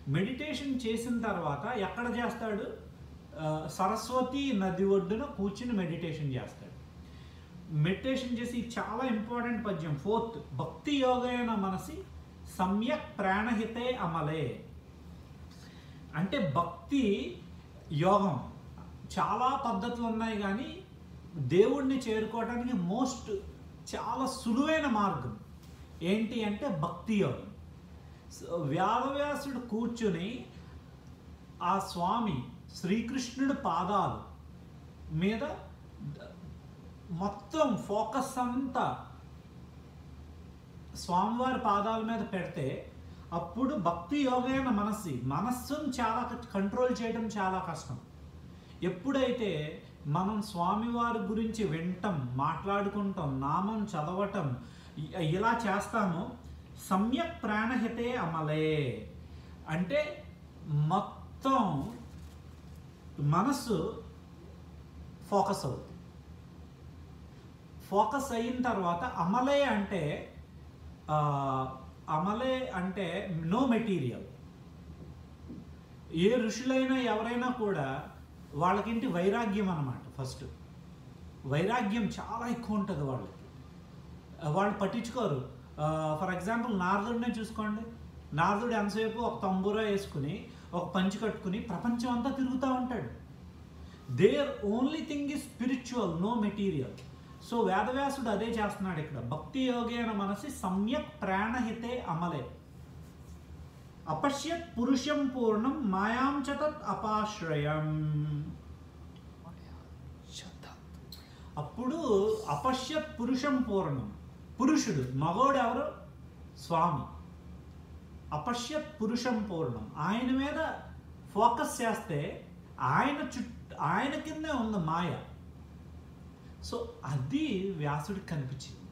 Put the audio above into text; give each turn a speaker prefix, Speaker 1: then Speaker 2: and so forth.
Speaker 1: meditation చేసిన తర్వాత ఎక్కడ చేస్తాడు ఆ, సరస్వతి నది ఒడ్డున కూర్చుని మెడిటేషన్ చేస్తాడు మెడిటేషన్ చేసి చాలా ఇంపార్టెంట్ పద్యం ఫోర్త్ భక్తి యోగైన మనసి సమ్యక్ ప్రాణహితే అమలే అంటే భక్తి యోగం చాలా పద్ధతులు ఉన్నాయి కానీ దేవుణ్ణి చేరుకోవడానికి మోస్ట్ చాలా సులువైన మార్గం ఏంటి అంటే భక్తి యోగం సో వ్యాసవ్యాసుడు కూర్చుని ఆ స్వామి శ్రీకృష్ణుడి పాదాలు మీద ద- మొత్తం ఫోకస్ అంతా స్వామివారి పాదాల మీద పెడితే అప్పుడు భక్తి యోగైన మనస్సు మనస్సును చాలా కంట్రోల్ చేయడం చాలా కష్టం ఎప్పుడైతే మనం స్వామివారి గురించి వింటాం మాట్లాడుకుంటాం నామం చదవటం ఇ- ఇలా చేస్తామో సమ్యక్ ప్రాణహితే అమలే అంటే మొత్తం మనస్సు ఫోకస్ అవుతుంది ఫోకస్ అయిన తర్వాత అమలే అంటే ఆ, అమలే అంటే నో మెటీరియల్ ఏ ఋషులైనా ఎవరైనా కూడా వాళ్ళకింటి వైరాగ్యం అన్నమాట ఫస్ట్ వైరాగ్యం చాలా ఎక్కువ ఉంటుంది వాళ్ళకి వాళ్ళు పట్టించుకోరు ఫర్ ఎగ్జాంపుల్ నారదుడినే చూసుకోండి నారదుడు ఎంతసేపు ఒక తంబూరా వేసుకుని ఒక పంచి కట్టుకుని ప్రపంచం అంతా తిరుగుతూ ఉంటాడు there only thing is spiritual no material so వేదవ్యాసుడు అదే చేస్తున్నాడు ఇక్కడ భక్తి యోగేన మనసి సమ్యక్ ప్రాణహితే అమలే అపశ్యత్ పురుషం పూర్ణం మాయాం చ తత్ అపాశ్రయం అప్పుడు అపశ్యత్ పురుషం పూర్ణం పురుషుడు మగోడు ఎవరు స్వామి అపశ్యత్ పురుషం పూర్ణం ఆయన మీద ఫోకస్ చేస్తే ఆయన చుట్టూ ఆయన కిందే ఉంది మాయ సో అది వ్యాసుడికి కనిపించింది